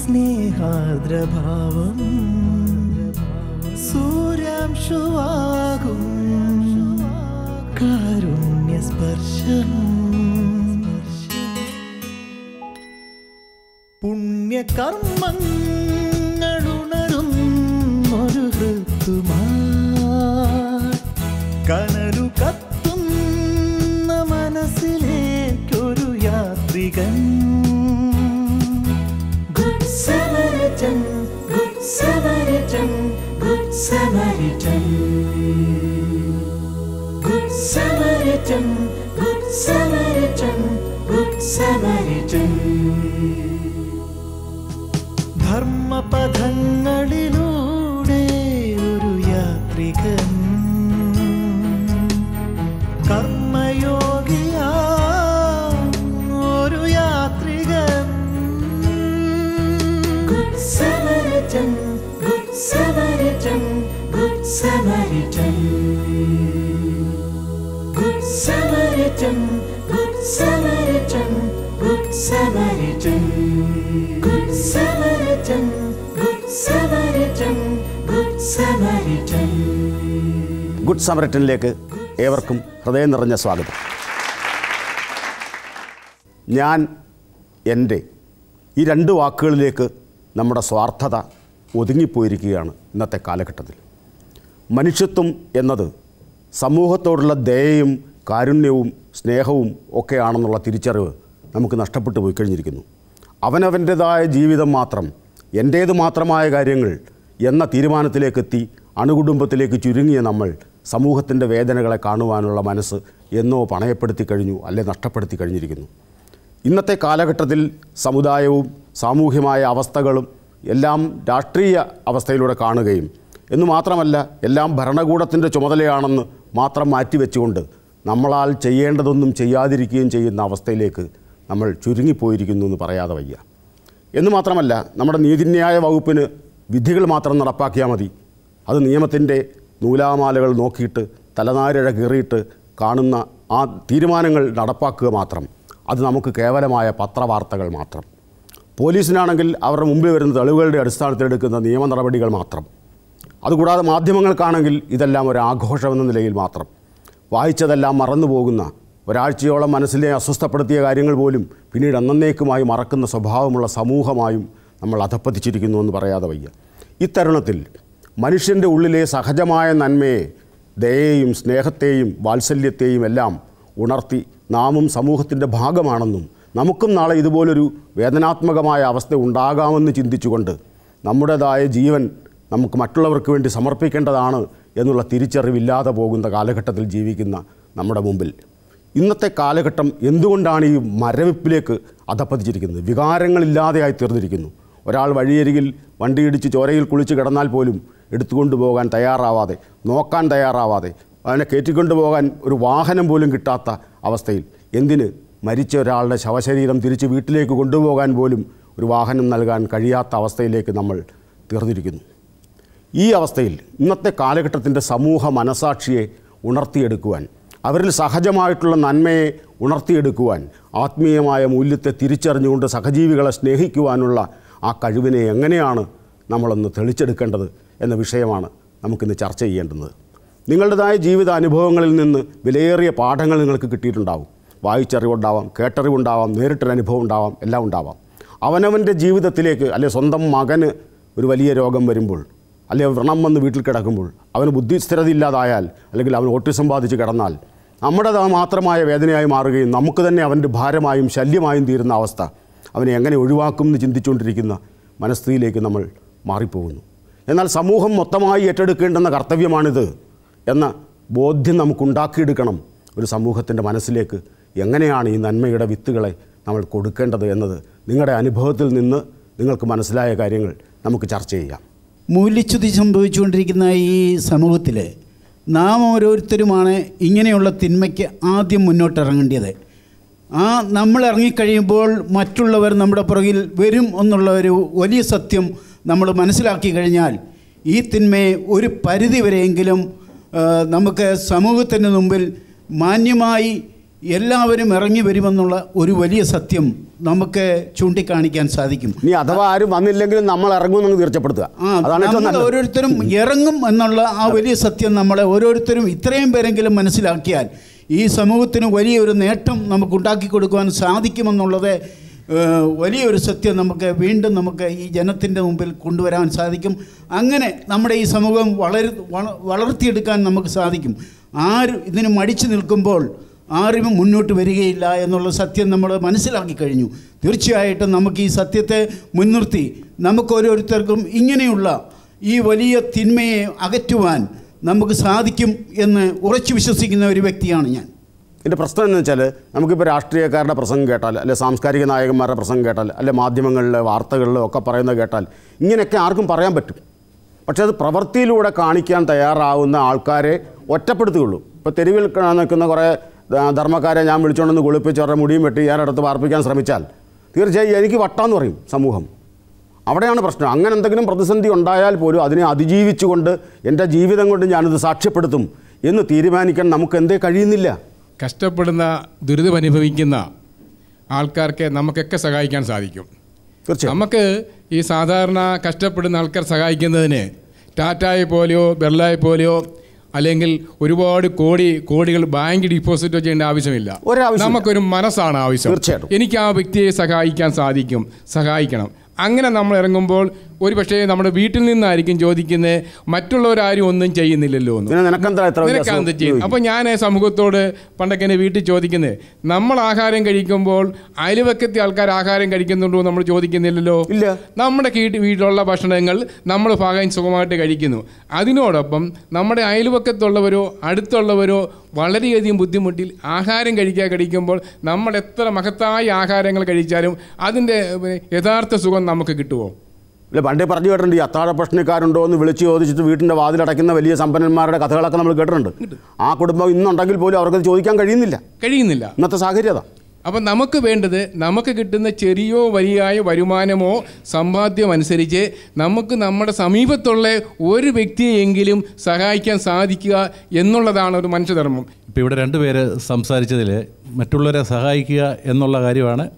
സ്നേഹാദ്രഭാവം സൂര്യാംശുവാകും കാരുണ്യസ്പർശം പുണ്യകർമ്മങ്ങളുണരും ഒരു ഋതുമാ കനലു കത്തുന്ന മനസ്സിലേക്കൊരു യാത്രികൻ good Samaritan good Samaritan good Samaritan good Samaritan good Samaritan good Samaritan ധർമ്മപഥങ്ങളിലൂടെ ഒരു യാത്രികൻ കർമ്മയോഗിയാ ഒരു യാത്രികൻ good Samaritan good Samaritan good Samaritan good Samaritan good Samaritan good Samaritan good Samaritan good Samaritan good Samaritan good സമരറ്റനിലേക്ക് ഏവർക്കും ഹൃദയം നിറഞ്ഞ സ്വാഗതം ഞാൻ എൻ്റെ ഈ രണ്ട് വാക്കുകളിലേക്ക് നമ്മുടെ സ്വാർത്ഥത ഒതുങ്ങിപ്പോയിരിക്കുകയാണ് ഇന്നത്തെ കാലഘട്ടത്തിൽ മനുഷ്യത്വം എന്നത് സമൂഹത്തോടുള്ള ദയയും കാരുണ്യവും സ്നേഹവും ഒക്കെയാണെന്നുള്ള തിരിച്ചറിവ് നമുക്ക് നഷ്ടപ്പെട്ടു പോയി കഴിഞ്ഞിരിക്കുന്നു അവനവൻ്റേതായ ജീവിതം മാത്രം എൻ്റേത് മാത്രമായ കാര്യങ്ങൾ എന്ന തീരുമാനത്തിലേക്കെത്തി അണുകുടുംബത്തിലേക്ക് ചുരുങ്ങിയ നമ്മൾ സമൂഹത്തിൻ്റെ വേദനകളെ കാണുവാനുള്ള മനസ്സ് എന്നോ പണയപ്പെടുത്തി കഴിഞ്ഞു അല്ലെ നഷ്ടപ്പെടുത്തി കഴിഞ്ഞിരിക്കുന്നു ഇന്നത്തെ കാലഘട്ടത്തിൽ സമുദായവും സാമൂഹ്യമായ അവസ്ഥകളും എല്ലാം രാഷ്ട്രീയ അവസ്ഥയിലൂടെ കാണുകയും എന്നു മാത്രമല്ല എല്ലാം ഭരണകൂടത്തിൻ്റെ ചുമതലയാണെന്ന് മാത്രം മാറ്റിവെച്ചുകൊണ്ട് നമ്മളാൽ ചെയ്യേണ്ടതൊന്നും ചെയ്യാതിരിക്കുകയും ചെയ്യുന്ന അവസ്ഥയിലേക്ക് നമ്മൾ ചുരുങ്ങിപ്പോയിരിക്കുന്നു എന്ന് പറയാതെ വയ്യ എന്ന് മാത്രമല്ല നമ്മുടെ നീതിന്യായ വകുപ്പിന് വിധികൾ മാത്രം നടപ്പാക്കിയാൽ മതി അത് നിയമത്തിൻ്റെ നൂലാമാലകൾ നോക്കിയിട്ട് തലനാരിഴ കീറിയിട്ട് കാണുന്ന ആ തീരുമാനങ്ങൾ നടപ്പാക്കുക മാത്രം അത് നമുക്ക് കേവലമായ പത്രവാർത്തകൾ മാത്രം പോലീസിനാണെങ്കിൽ അവരുടെ മുമ്പിൽ വരുന്ന തെളിവുകളുടെ അടിസ്ഥാനത്തിലെടുക്കുന്ന നിയമ നടപടികൾ മാത്രം അതുകൂടാതെ മാധ്യമങ്ങൾക്കാണെങ്കിൽ ഇതെല്ലാം ഒരു ആഘോഷമെന്ന നിലയിൽ മാത്രം വായിച്ചതെല്ലാം മറന്നു പോകുന്ന ഒരാഴ്ചയോളം മനസ്സിനെ അസ്വസ്ഥപ്പെടുത്തിയ കാര്യങ്ങൾ പോലും പിന്നീട് എന്നേക്കുമായി മറക്കുന്ന സ്വഭാവമുള്ള സമൂഹമായും നമ്മൾ അധപ്പതിച്ചിരിക്കുന്നു എന്ന് പറയാതെ വയ്യ ഇത്തരുണത്തിൽ മനുഷ്യൻ്റെ ഉള്ളിലെ സഹജമായ നന്മയെ ദയയെയും സ്നേഹത്തെയും വാത്സല്യത്തെയും എല്ലാം ഉണർത്തി നാമും സമൂഹത്തിൻ്റെ ഭാഗമാണെന്നും നമുക്കും നാളെ ഇതുപോലൊരു വേദനാത്മകമായ അവസ്ഥ ഉണ്ടാകാമെന്ന് ചിന്തിച്ചുകൊണ്ട് നമ്മുടേതായ ജീവൻ നമുക്ക് മറ്റുള്ളവർക്ക് വേണ്ടി സമർപ്പിക്കേണ്ടതാണ് എന്നുള്ള തിരിച്ചറിവില്ലാതെ പോകുന്ന കാലഘട്ടത്തിൽ ജീവിക്കുന്ന നമ്മുടെ മുമ്പിൽ ഇന്നത്തെ കാലഘട്ടം എന്തുകൊണ്ടാണ് ഈ മരവിപ്പിലേക്ക് അധപ്പതിച്ചിരിക്കുന്നത് വികാരങ്ങളില്ലാതെയായി തീർന്നിരിക്കുന്നു ഒരാൾ വഴിയരികിൽ വണ്ടിയിടിച്ച് ചോരയിൽ കുളിച്ച് കിടന്നാൽ പോലും എടുത്തുകൊണ്ടു പോകാൻ തയ്യാറാവാതെ നോക്കാൻ തയ്യാറാവാതെ അതിനെ കയറ്റിക്കൊണ്ടു പോകാൻ ഒരു വാഹനം പോലും കിട്ടാത്ത അവസ്ഥയിൽ എന്തിന് മരിച്ച ഒരാളുടെ ശവശരീരം തിരിച്ച് വീട്ടിലേക്ക് കൊണ്ടുപോകാൻ പോലും ഒരു വാഹനം നൽകാൻ കഴിയാത്ത അവസ്ഥയിലേക്ക് നമ്മൾ തീർന്നിരിക്കുന്നു ഈ അവസ്ഥയിൽ ഇന്നത്തെ കാലഘട്ടത്തിൻ്റെ സമൂഹ മനസാക്ഷിയെ ഉണർത്തിയെടുക്കുവാൻ അവരിൽ സഹജമായിട്ടുള്ള നന്മയെ ഉണർത്തിയെടുക്കുവാൻ ആത്മീയമായ മൂല്യത്തെ തിരിച്ചറിഞ്ഞുകൊണ്ട് സഹജീവികളെ സ്നേഹിക്കുവാനുള്ള ആ കഴിവിനെ എങ്ങനെയാണ് നമ്മളൊന്ന് തെളിച്ചെടുക്കേണ്ടത് എന്ന വിഷയമാണ് നമുക്കിന്ന് ചർച്ച ചെയ്യേണ്ടുന്നത് നിങ്ങളുടേതായ ജീവിത അനുഭവങ്ങളിൽ നിന്ന് വിലയേറിയ പാഠങ്ങൾ നിങ്ങൾക്ക് കിട്ടിയിട്ടുണ്ടാവും വായിച്ചറിവുണ്ടാവാം കേട്ടറിവുണ്ടാവാം നേരിട്ടൊരു അനുഭവം ഉണ്ടാവാം എല്ലാം ഉണ്ടാവാം അവനവൻ്റെ ജീവിതത്തിലേക്ക് അല്ലെ സ്വന്തം മകന് ഒരു വലിയ രോഗം വരുമ്പോൾ അല്ലെങ്കിൽ വ്രണം വന്ന് വീട്ടിൽ കിടക്കുമ്പോൾ അവന് ബുദ്ധിസ്ഥിരത ഇല്ലാതായാൽ അല്ലെങ്കിൽ അവൻ ഓട്ടിസം ബാധിച്ച് കിടന്നാൽ നമ്മുടേതാ മാത്രമായ വേദനയായി മാറുകയും നമുക്ക് തന്നെ അവൻ്റെ ഭാരമായും ശല്യമായും തീരുന്ന അവസ്ഥ അവനെ എങ്ങനെ ഒഴിവാക്കും എന്ന് ചിന്തിച്ചുകൊണ്ടിരിക്കുന്ന മനസ്ഥിതിയിലേക്ക് നമ്മൾ മാറിപ്പോകുന്നു എന്നാൽ സമൂഹം മൊത്തമായി ഏറ്റെടുക്കേണ്ടുന്ന കർത്തവ്യമാണിത് എന്ന ബോധ്യം നമുക്കുണ്ടാക്കിയെടുക്കണം ഒരു സമൂഹത്തിൻ്റെ മനസ്സിലേക്ക് എങ്ങനെയാണ് ഈ നന്മയുടെ വിത്തുകളെ നമ്മൾ കൊടുക്കേണ്ടത് എന്നത് നിങ്ങളുടെ അനുഭവത്തിൽ നിന്ന് നിങ്ങൾക്ക് മനസ്സിലായ കാര്യങ്ങൾ നമുക്ക് ചർച്ച ചെയ്യാം മൂല്യച്യുതി സംഭവിച്ചുകൊണ്ടിരിക്കുന്ന ഈ സമൂഹത്തിൽ നാം ഓരോരുത്തരുമാണ് ഇങ്ങനെയുള്ള തിന്മയ്ക്ക് ആദ്യം മുന്നോട്ടിറങ്ങേണ്ടത് ആ നമ്മൾ ഇറങ്ങിക്കഴിയുമ്പോൾ മറ്റുള്ളവർ നമ്മുടെ പുറകിൽ വരും എന്നുള്ള ഒരു വലിയ സത്യം നമ്മൾ മനസ്സിലാക്കി കഴിഞ്ഞാൽ ഈ തിന്മയെ ഒരു പരിധി വരെയെങ്കിലും ആ, നമുക്ക് സമൂഹത്തിന് മുമ്പിൽ മാന്യമായി എല്ലാവരും ഇറങ്ങി വരുമെന്നുള്ള ഒരു വലിയ സത്യം നമുക്ക് ചൂണ്ടിക്കാണിക്കാൻ സാധിക്കും ഇനി അഥവാ ആരും വന്നില്ലെങ്കിലും നമ്മൾ ഇറങ്ങുമെന്ന് തീർച്ചപ്പെടുത്തുക ആ അതാണ് ഏറ്റവും നമ്മൾ നല്ലത് ഓരോരുത്തരും ഇറങ്ങും എന്നുള്ള ആ വലിയ സത്യം നമ്മളെ ഓരോരുത്തരും ഇത്രയും പേരെങ്കിലും മനസ്സിലാക്കിയാൽ ഈ സമൂഹത്തിന് വലിയൊരു നേട്ടം നമുക്ക് ഉണ്ടാക്കി കൊടുക്കുവാൻ സാധിക്കുമെന്നുള്ളത് ഏഹ്, വലിയൊരു സത്യം നമുക്ക് വീണ്ടും നമുക്ക് ഈ ജനത്തിൻ്റെ മുമ്പിൽ കൊണ്ടുവരാൻ സാധിക്കും അങ്ങനെ നമ്മുടെ ഈ സമൂഹം വളർ വള- വളർത്തിയെടുക്കാൻ നമുക്ക് സാധിക്കും ആരും ഇതിന് മടിച്ചു നിൽക്കുമ്പോൾ ആരും മുന്നോട്ട് വരികയില്ല എന്നുള്ള സത്യം നമ്മൾ മനസ്സിലാക്കി കഴിഞ്ഞു തീർച്ചയായിട്ടും നമുക്ക് ഈ സത്യത്തെ മുൻനിർത്തി നമുക്ക് ഓരോരുത്തർക്കും ഇങ്ങനെയുള്ള ഈ വലിയ തിന്മയെ അകറ്റുവാൻ നമുക്ക് സാധിക്കും എന്ന് ഉറച്ചു വിശ്വസിക്കുന്ന ഒരു വ്യക്തിയാണ് ഞാൻ ഇതിൻ്റെ പ്രശ്നം എന്ന് വെച്ചാൽ നമുക്കിപ്പോൾ രാഷ്ട്രീയക്കാരുടെ പ്രസംഗം കേട്ടാൽ അല്ലെ സാംസ്കാരിക നായകന്മാരുടെ പ്രസംഗം കേട്ടാൽ അല്ലെ മാധ്യമങ്ങളിലെ വാർത്തകളിലും ഒക്കെ പറയുന്നത് കേട്ടാൽ ഇങ്ങനെയൊക്കെ ആർക്കും പറയാൻ പറ്റും പക്ഷേ അത് പ്രവൃത്തിയിലൂടെ കാണിക്കാൻ തയ്യാറാവുന്ന ആൾക്കാരെ ഒറ്റപ്പെടുത്തുകയുള്ളൂ ഇപ്പോൾ തെരുവിൽ ക- നിൽക്കുന്ന കുറേ ധ- ധർമ്മക്കാരെ ഞാൻ വിളിച്ചുകൊണ്ടെന്ന് കുളിപ്പിച്ച് അവരുടെ മുടിയും വെട്ടി ഞാനടുത്ത് പാർപ്പിക്കാൻ ശ്രമിച്ചാൽ തീർച്ചയായും എനിക്ക് വട്ടാന്ന് പറയും സമൂഹം അവിടെയാണ് പ്രശ്നം അങ്ങനെ എന്തെങ്കിലും പ്രതിസന്ധി ഉണ്ടായാൽ പോലും അതിനെ അതിജീവിച്ചുകൊണ്ട് എൻ്റെ ജീവിതം കൊണ്ട് ഞാനിത് സാക്ഷ്യപ്പെടുത്തും എന്ന് തീരുമാനിക്കാൻ നമുക്ക് എന്തേ കഴിയുന്നില്ല കഷ്ടപ്പെടുന്ന ദുരിതമനുഭവിക്കുന്ന ആൾക്കാർക്ക് നമുക്കൊക്കെ സഹായിക്കാൻ സാധിക്കും തീർച്ചയായും നമുക്ക് ഈ സാധാരണ കഷ്ടപ്പെടുന്ന ആൾക്കാർ സഹായിക്കുന്നതിന് ടാറ്റായെ പോലെയോ ബെർലായെ പോലെയോ അല്ലെങ്കിൽ ഒരുപാട് കോടി കോടികൾ ബാങ്ക് ഡിപ്പോസിറ്റ് ചെയ്യേണ്ട ആവശ്യമില്ല ഒരാവശ്യമില്ല. നമുക്കൊരു മനസ്സാണ് ആവശ്യം തീർച്ചയായിട്ടും. എനിക്ക് ആ വ്യക്തിയെ സഹായിക്കാൻ സാധിക്കും സഹായിക്കണം അങ്ങനെ നമ്മൾ ഇറങ്ങുമ്പോൾ ഒരു പക്ഷേ നമ്മുടെ വീട്ടിൽ നിന്നായിരിക്കും ചോദിക്കുന്നത് മറ്റുള്ളവരാരും ഒന്നും ചെയ്യുന്നില്ലല്ലോ എന്ന് പിന്നെ നിനക്കെന്താ എത്ര വലിയ നിനക്ക് എന്ത് അസുഖം? ചെയ്യും അപ്പോൾ ഞാൻ സമൂഹത്തോട് പണ്ടൊക്കെ എന്നെ വീട്ടിൽ ചോദിക്കുന്നത് നമ്മൾ ആഹാരം കഴിക്കുമ്പോൾ അയൽവക്കത്തെ ആൾക്കാർ ആഹാരം കഴിക്കുന്നുണ്ടോ എന്ന് നമ്മൾ ചോദിക്കുന്നില്ലല്ലോ ഇല്ല. നമ്മുടെ കീട്ട് വീട്ടിലുള്ള ഭക്ഷണങ്ങൾ നമ്മൾ ഭാഗം സുഖമായിട്ട് കഴിക്കുന്നു അതിനോടൊപ്പം നമ്മുടെ അയൽവക്കത്തുള്ളവരോ അടുത്തുള്ളവരോ വളരെയധികം ബുദ്ധിമുട്ടിൽ ആഹാരം കഴിക്കാൻ കഴിക്കുമ്പോൾ നമ്മൾ എത്ര മഹത്തായ ആഹാരങ്ങൾ കഴിച്ചാലും അതിൻ്റെ പിന്നെ, യഥാർത്ഥ സുഖം നമുക്ക് കിട്ടുമോ ഇല്ല പണ്ടേ പറഞ്ഞു കേട്ടിട്ടുണ്ട് ഈ അത്താഴ പ്രശ്നക്കാരുണ്ടോ എന്ന് വിളിച്ച് ചോദിച്ചിട്ട് വീട്ടിൻ്റെ വാതിലടയ്ക്കുന്ന വലിയ സമ്പന്നന്മാരുടെ കഥകളൊക്കെ നമ്മൾ കേട്ടിട്ടുണ്ട് ആ കുടുംബം ഇന്നുണ്ടെങ്കിൽ പോലും അവർക്കത് ചോദിക്കാൻ കഴിയുന്നില്ല കഴിയുന്നില്ല ഇന്നത്തെ സാഹചര്യം അതാ അപ്പം നമുക്ക് വേണ്ടത് നമുക്ക് കിട്ടുന്ന ചെറിയോ വലിയായ വരുമാനമോ സമ്പാദ്യം അനുസരിച്ച് നമുക്ക് നമ്മുടെ സമീപത്തുള്ള ഒരു വ്യക്തിയെങ്കിലും സഹായിക്കാൻ സാധിക്കുക എന്നുള്ളതാണ് ഒരു മനുഷ്യധർമ്മം ഇപ്പോൾ ഇവിടെ രണ്ടുപേര് സംസാരിച്ചതിൽ മറ്റുള്ളവരെ സഹായിക്കുക എന്നുള്ള കാര്യമാണ്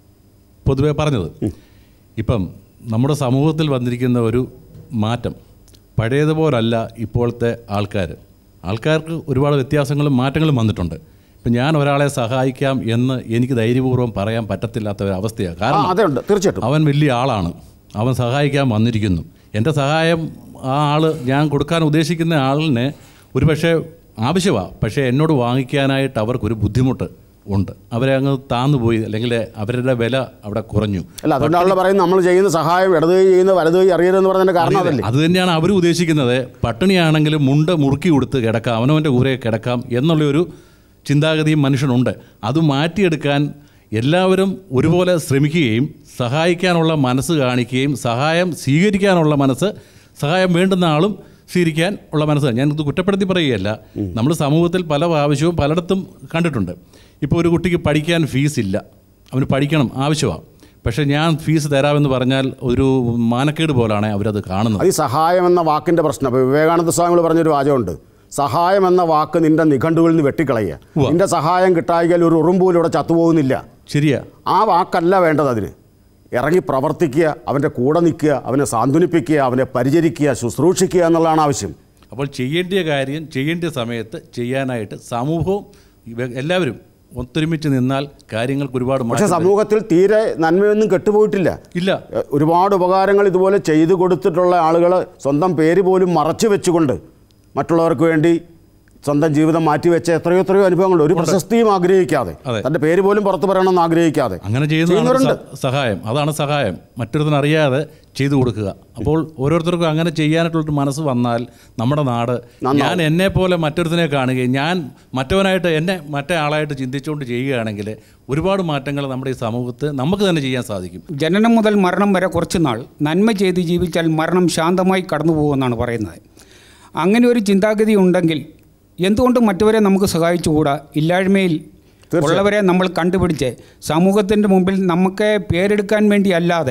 പൊതുവെ പറഞ്ഞത് ഇപ്പം നമ്മുടെ സമൂഹത്തിൽ വന്നിരിക്കുന്ന ഒരു മാറ്റം പഴയതുപോലല്ല ഇപ്പോഴത്തെ ആൾക്കാർ ആൾക്കാർക്ക് ഒരുപാട് വ്യത്യാസങ്ങളും മാറ്റങ്ങളും വന്നിട്ടുണ്ട് ഇപ്പം ഞാൻ ഒരാളെ സഹായിക്കാം എന്ന് എനിക്ക് ധൈര്യപൂർവ്വം പറയാൻ പറ്റത്തില്ലാത്ത ഒരു അവസ്ഥയാണ് ആ കാരണം അതെ ഉണ്ട് തീർച്ചയായിട്ടും അവൻ വലിയ ആളാണ് അവൻ സഹായിക്കാൻ വന്നിരിക്കുന്നു എൻ്റെ സഹായം ആ ആൾ ഞാൻ കൊടുക്കാൻ ഉദ്ദേശിക്കുന്ന ആളിന് ഒരു പക്ഷേ ആവശ്യമാണ് പക്ഷേ എന്നോട് വാങ്ങിക്കാനായിട്ട് അവർക്കൊരു ബുദ്ധിമുട്ട് ഉണ്ട് അവരെ അങ്ങ് താന്നുപോയി അല്ലെങ്കിൽ അവരുടെ വില അവിടെ കുറഞ്ഞു അല്ല അതുകൊണ്ടാണല്ലോ പറയുന്നത് നമ്മൾ ചെയ്യുന്ന സഹായം ഇടത് കൈ ചെയ്യുന്ന വലത് കൈ അറിയരുതെന്ന് പറഞ്ഞതിൻ്റെ കാരണം അതല്ലേ അത് തന്നെയാണ് അവർ ഉദ്ദേശിക്കുന്നത് പട്ടിണിയാണെങ്കിലും മുണ്ട് മുറുക്കി കൊടുത്ത് കിടക്കാം അവനവൻ്റെ കൂരെ കിടക്കാം എന്നുള്ളൊരു ചിന്താഗതിയും മനുഷ്യനുണ്ട് അത് മാറ്റിയെടുക്കാൻ എല്ലാവരും ഒരുപോലെ ശ്രമിക്കുകയും സഹായിക്കാനുള്ള മനസ്സ് കാണിക്കുകയും സഹായം സ്വീകരിക്കാനുള്ള മനസ്സ് സഹായം വേണ്ടുന്ന ആളും സ്വീകരിക്കാൻ ഉള്ള മനസ്സ് ഞാൻ ഇത് കുറ്റപ്പെടുത്തി പറയുകയല്ല നമ്മൾ സമൂഹത്തിൽ പല പ്രാവശ്യവും പലയിടത്തും കണ്ടിട്ടുണ്ട് ഇപ്പോൾ ഒരു കുട്ടിക്ക് പഠിക്കാൻ ഫീസ് ഇല്ല അവന് പഠിക്കണം ആവശ്യമാണ് പക്ഷേ ഞാൻ ഫീസ് തരാമെന്ന് പറഞ്ഞാൽ ഒരു മാനക്കേട് പോലാണ് അവരത് കാണുന്നത് അത് ഈ സഹായം എന്ന വാക്കിൻ്റെ പ്രശ്നം അപ്പോൾ വിവേകാനന്ദ സ്വാമികൾ പറഞ്ഞൊരു വാചകമുണ്ട് സഹായം എന്ന വാക്ക് നിന്റെ നിഘണ്ടുകളിൽ നിന്ന് വെട്ടിക്കളയുക ഉവ്വ. നിന്റെ സഹായം കിട്ടായെങ്കിൽ ഒരു ഉറുമ്പൂലൂടെ ചത്തുപോകുന്നില്ല ശരിയാ ആ വാക്കല്ല വേണ്ടത് അതിന് ഇറങ്ങി പ്രവർത്തിക്കുക അവൻ്റെ കൂടെ നിൽക്കുക അവനെ സാന്ത്വനിപ്പിക്കുക അവനെ പരിചരിക്കുക ശുശ്രൂഷിക്കുക എന്നുള്ളതാണ് ആവശ്യം അപ്പോൾ ചെയ്യേണ്ട കാര്യം ചെയ്യേണ്ട സമയത്ത് ചെയ്യാനായിട്ട് സമൂഹവും ഇവ- എല്ലാവരും ഒത്തൊരുമിച്ച് നിന്നാൽ കാര്യങ്ങൾക്ക് ഒരുപാട് പക്ഷെ മാറ്റം വരും. സമൂഹത്തിൽ തീരെ നന്മയൊന്നും കെട്ടുപോയിട്ടില്ല ഇല്ല എ, ഒരുപാട് ഉപകാരങ്ങൾ ഇതുപോലെ ചെയ്തു കൊടുത്തിട്ടുള്ള ആളുകൾ സ്വന്തം പേര് പോലും മറച്ചു വെച്ചുകൊണ്ട് മറ്റുള്ളവർക്ക് വേണ്ടി സ്വന്തം ജീവിതം മാറ്റിവെച്ച എത്രയോ എത്രയോ അനുഭവങ്ങളുണ്ട് ഒരു പ്രശസ്തിയും ആഗ്രഹിക്കാതെ അതെ. തൻ്റെ പേര് പോലും പുറത്തു പറയണമെന്ന് ആഗ്രഹിക്കാതെ അങ്ങനെ ചെയ്യുന്നതാണ് ചെയ്യുന്നവരുണ്ട് സ- സഹായം അതാണ് സഹായം മറ്റൊരുത്തൻ അറിയാതെ ചെയ്തു കൊടുക്കുക അപ്പോൾ ഓരോരുത്തർക്കും അങ്ങനെ ചെയ്യാനായിട്ടുള്ളൊരു മനസ്സ് വന്നാൽ നമ്മുടെ നാട് ഞാൻ എന്നെ പോലെ മറ്റൊരുത്തനെ കാണുകയും ഞാൻ മറ്റവനായിട്ട് എന്നെ മറ്റേ ആളായിട്ട് ചിന്തിച്ചുകൊണ്ട് ചെയ്യുകയാണെങ്കിൽ ഒരുപാട് മാറ്റങ്ങൾ നമ്മുടെ ഈ സമൂഹത്ത് നമുക്ക് തന്നെ ചെയ്യാൻ സാധിക്കും ജനനം മുതൽ മരണം വരെ കുറച്ച് നാൾ നന്മ ചെയ്ത് ജീവിച്ചാൽ മരണം ശാന്തമായി കടന്നു പോകുമെന്നാണ് പറയുന്നത് അങ്ങനെ ഒരു ചിന്താഗതി ഉണ്ടെങ്കിൽ എന്തുകൊണ്ട് മറ്റവരെ നമുക്ക് സഹായിച്ചുകൂടാ ഇല്ലായ്മയിൽ ഉള്ളവരെ നമ്മൾ കണ്ടുപിടിച്ച് സമൂഹത്തിൻ്റെ മുമ്പിൽ നമുക്ക് പേരെടുക്കാൻ വേണ്ടി അല്ലാതെ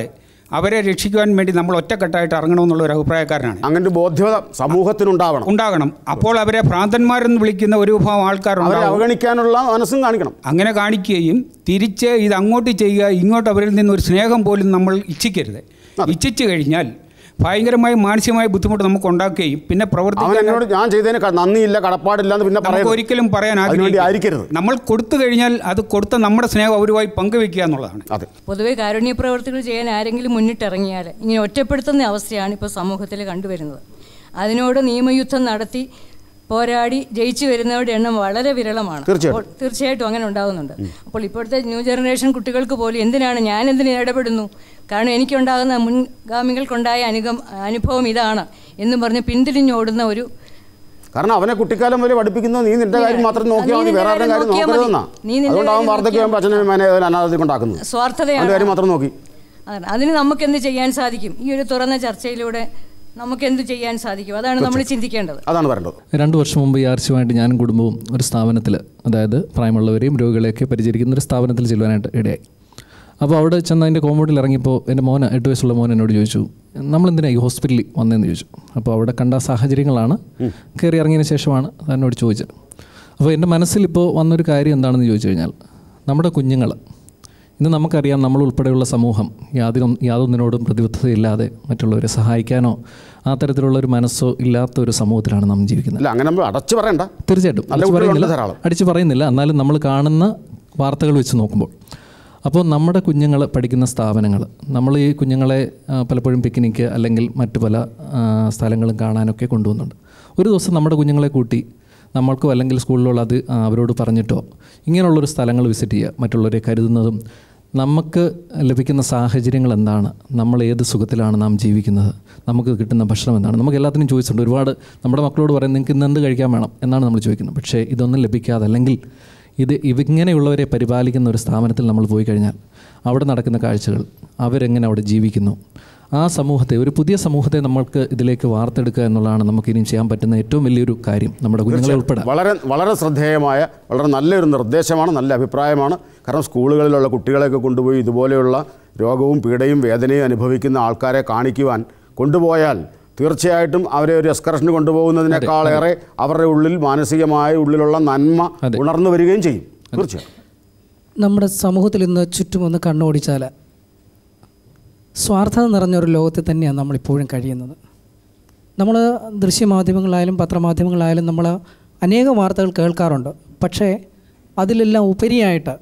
അവരെ രക്ഷിക്കുവാൻ വേണ്ടി നമ്മൾ ഒറ്റക്കെട്ടായിട്ട് ഇറങ്ങണമെന്നുള്ള ഒരു അഭിപ്രായക്കാരനാണ് അങ്ങനെ ഒരു ബോധ്യത സമൂഹത്തിനുണ്ടാവണം ഉണ്ടാകണം അപ്പോൾ അവരെ ഭ്രാന്തന്മാരെന്ന് വിളിക്കുന്ന ഒരു വിഭാഗം അവരെ ആൾക്കാരുണ്ടാവും അവഗണിക്കാനുള്ള മനസ്സും കാണിക്കണം അങ്ങനെ കാണിക്കുകയും തിരിച്ച് ഇത് അങ്ങോട്ട് ചെയ്യുക ഇങ്ങോട്ട് അവരിൽ നിന്ന് ഒരു സ്നേഹം പോലും നമ്മൾ ഇച്ഛിക്കരുത് ഇച്ഛിച്ചു കഴിഞ്ഞാൽ ഭയങ്കരമായ മാനസികമായ ബുദ്ധിമുട്ട് നമുക്ക് ഉണ്ടാക്കുകയും പിന്നെ അവൻ പ്രവർത്തിക്കാൻ എന്നോട് ഞാൻ ചെയ്തതിന് ക- നന്ദിയില്ല കടപ്പാടില്ല എന്ന് പിന്നെ നമുക്ക് പറയരുത്. ഒരിക്കലും പറയാൻ അതിനുവേണ്ടി ആഗ്രഹിക്കരുത്. ആയിരിക്കരുത് നമ്മൾ കൊടുത്തു കഴിഞ്ഞാൽ അത് കൊടുത്ത നമ്മുടെ സ്നേഹം അവരുമായി പങ്കുവെക്കുക എന്നുള്ളതാണ് അതെ പൊതുവെ കാരുണ്യ പ്രവർത്തികൾ ചെയ്യാൻ ആരെങ്കിലും മുന്നിട്ടിറങ്ങിയാൽ ഇങ്ങനെ ഒറ്റപ്പെടുത്തുന്ന അവസ്ഥയാണ് ഇപ്പോൾ സമൂഹത്തിൽ കണ്ടുവരുന്നത് അതിനോട് നിയമയുദ്ധം നടത്തി പോരാടി ജയിച്ചു വരുന്നവരുടെ എണ്ണം വളരെ വിരളമാണ് തീർച്ചയായും. അപ്പോൾ തീർച്ചയായിട്ടും അങ്ങനെ ഉണ്ടാകുന്നുണ്ട് അപ്പോൾ ഇപ്പോഴത്തെ ന്യൂ ജനറേഷൻ കുട്ടികൾക്ക് പോലും എന്തിനാണ് ഞാൻ എന്തിന് ഇടപെടുന്നു കാരണം എനിക്കുണ്ടാകുന്ന മുൻഗാമികൾക്കുണ്ടായ അനുഗം അനുഭവം ഇതാണ് എന്നും പറഞ്ഞ് പിന്തിരിഞ്ഞോടുന്ന ഒരു കാരണം അവനെ കുട്ടിക്കാലം വരെ പഠിപ്പിക്കുന്നത് നീ നിന്റെ കാര്യം മാത്രം നോക്കിയാൽ മതി നീ വേറെ നിന്റെ ആരുടെ കാര്യം കാര്യം നോക്കരുതെന്നാ നോക്കിയാൽ മതി. നീ നിന്റെ അതുകൊണ്ട് അവൻ കാര്യം വാർദ്ധക്യം അച്ഛനെ മേനെ അനാഥത്തിൽ കൊണ്ടാക്കുന്നത് സ്വാർത്ഥതയാണ് അവൻ്റെ കാര്യം മാത്രം നോക്കി അതാണ് അതിന് നമുക്ക് എന്ത് ചെയ്യാൻ സാധിക്കും ഈ ഒരു തുറന്ന ചർച്ചയിലൂടെ നമുക്ക് എന്ത് ചെയ്യാൻ സാധിക്കും അതാണ് നമ്മൾ ചിന്തിക്കേണ്ടത് അതാണ് പറയേണ്ടത് രണ്ട് വർഷം മുമ്പ് ഈ ആർച്ചുമായിട്ട് ഞാനും കുടുംബവും ഒരു സ്ഥാപനത്തിൽ അതായത് പ്രായമുള്ളവരെയും രോഗികളെയൊക്കെ പരിചരിക്കുന്ന ഒരു സ്ഥാപനത്തിൽ ചെല്ലുവാനായിട്ട് ഇടയായി അപ്പോൾ അവിടെ ചെന്ന് അതിൻ്റെ കോമ്പൗണ്ടിൽ ഇറങ്ങിയപ്പോൾ എൻ്റെ മോൻ എട്ട് വയസ്സുള്ള മോൻ എന്നോട് ചോദിച്ചു നമ്മളെന്തിനാണ് ഈ ഹോസ്പിറ്റലിൽ വന്നതെന്ന് ചോദിച്ചു അപ്പോൾ അവിടെ കണ്ട സാഹചര്യങ്ങളാണ് കയറി ഇറങ്ങിയതിന് ശേഷമാണ് എന്നോട് ചോദിച്ചത് അപ്പോൾ എൻ്റെ മനസ്സിലിപ്പോൾ വന്നൊരു കാര്യം എന്താണെന്ന് ചോദിച്ചു കഴിഞ്ഞാൽ നമ്മുടെ കുഞ്ഞുങ്ങൾ ഇന്ന് നമുക്കറിയാം നമ്മൾ ഉൾപ്പെടെയുള്ള സമൂഹം യാതൊരു യാതൊന്നിനോടും പ്രതിബദ്ധതയില്ലാതെ മറ്റുള്ളവരെ സഹായിക്കാനോ ആ തരത്തിലുള്ള ഒരു മനസ്സോ ഇല്ലാത്ത ഒരു സമൂഹത്തിലാണ് നാം ജീവിക്കുന്നത് അല്ല അങ്ങനെ നമ്മൾ അടച്ചു പറയണ്ട തീർച്ചയായിട്ടും നല്ല അടിച്ചു കുട്ടികളുണ്ട് പറയുന്നില്ല ധാരാളം. അടിച്ചു പറയുന്നില്ല എന്നാലും നമ്മൾ കാണുന്ന വാർത്തകൾ വെച്ച് നോക്കുമ്പോൾ അപ്പോൾ നമ്മുടെ കുഞ്ഞുങ്ങൾ പഠിക്കുന്ന സ്ഥാപനങ്ങൾ നമ്മൾ ഈ കുഞ്ഞുങ്ങളെ ആ, പലപ്പോഴും പിക്നിക്ക് അല്ലെങ്കിൽ മറ്റു പല ആ, സ്ഥലങ്ങളും കാണാനൊക്കെ കൊണ്ടുപോകുന്നുണ്ട് ഒരു ദിവസം നമ്മുടെ കുഞ്ഞുങ്ങളെ കൂട്ടി നമ്മൾക്കോ അല്ലെങ്കിൽ സ്കൂളിലുള്ള അത് ആ, അവരോട് പറഞ്ഞിട്ടോ ഇങ്ങനെയുള്ളൊരു സ്ഥലങ്ങൾ വിസിറ്റ് ചെയ്യുക മറ്റുള്ളവരെ കരുതുന്നതും നമുക്ക് ലഭിക്കുന്ന സാഹചര്യങ്ങൾ എന്താണ് നമ്മൾ ഏത് സുഖത്തിലാണ് നാം ജീവിക്കുന്നത് നമുക്ക് കിട്ടുന്ന ഭക്ഷണം എന്താണ് നമുക്ക് എല്ലാത്തിനും ചോദിച്ചിട്ടുണ്ട് ഒരുപാട് നമ്മുടെ മക്കളോട് പറയും നിങ്ങൾക്ക് ഇന്ന് എന്ത് കഴിക്കാൻ വേണം എന്നാണ് നമ്മൾ ചോദിക്കുന്നത് പക്ഷേ ഇതൊന്നും ലഭിക്കാതെ അല്ലെങ്കിൽ ഇത് ഇവങ്ങനെയുള്ളവരെ പരിപാലിക്കുന്ന ഒരു സ്ഥാപനത്തിൽ നമ്മൾ പോയി കഴിഞ്ഞാൽ അവിടെ നടക്കുന്ന കാഴ്ചകൾ അവരെങ്ങനെ അവിടെ ജീവിക്കുന്നു ആ സമൂഹത്തെ ഒരു പുതിയ സമൂഹത്തെ നമ്മൾക്ക് ഇതിലേക്ക് വാർത്തെടുക്കുക എന്നുള്ളതാണ് നമുക്ക് ഇനിയും ചെയ്യാൻ പറ്റുന്ന ഏറ്റവും വലിയൊരു കാര്യം നമ്മുടെ കുഞ്ഞുങ്ങളെ ഉൾപ്പെടെ വളരെ വളരെ ശ്രദ്ധേയമായ വളരെ നല്ലൊരു നിർദ്ദേശമാണ് നല്ല അഭിപ്രായമാണ് കാരണം സ്കൂളുകളിലുള്ള കുട്ടികളെയൊക്കെ കൊണ്ടുപോയി ഇതുപോലെയുള്ള രോഗവും പീഡയും വേദനയും അനുഭവിക്കുന്ന ആൾക്കാരെ കാണിക്കുവാൻ കൊണ്ടുപോയാൽ തീർച്ചയായിട്ടും അവരെ ഒരു എക്സ്കർഷന് കൊണ്ടുപോകുന്നതിനേക്കാളേറെ അവരുടെ ഉള്ളിൽ മാനസികമായ ഉള്ളിലുള്ള നന്മ ഉണർന്നു വരികയും ചെയ്യും തീർച്ചയായും നമ്മുടെ സമൂഹത്തിൽ ഇന്ന് ചുറ്റും ഒന്ന് കണ്ണോടിച്ചാൽ സ്വാർത്ഥത നിറഞ്ഞൊരു ലോകത്തിൽ തന്നെയാണ് നമ്മളിപ്പോഴും കഴിയുന്നത് നമ്മൾ ദൃശ്യമാധ്യമങ്ങളായാലും പത്രമാധ്യമങ്ങളായാലും നമ്മൾ അനേകം വാർത്തകൾ കേൾക്കാറുണ്ട് പക്ഷേ അതിലെല്ലാം ഉപരിയായിട്ട്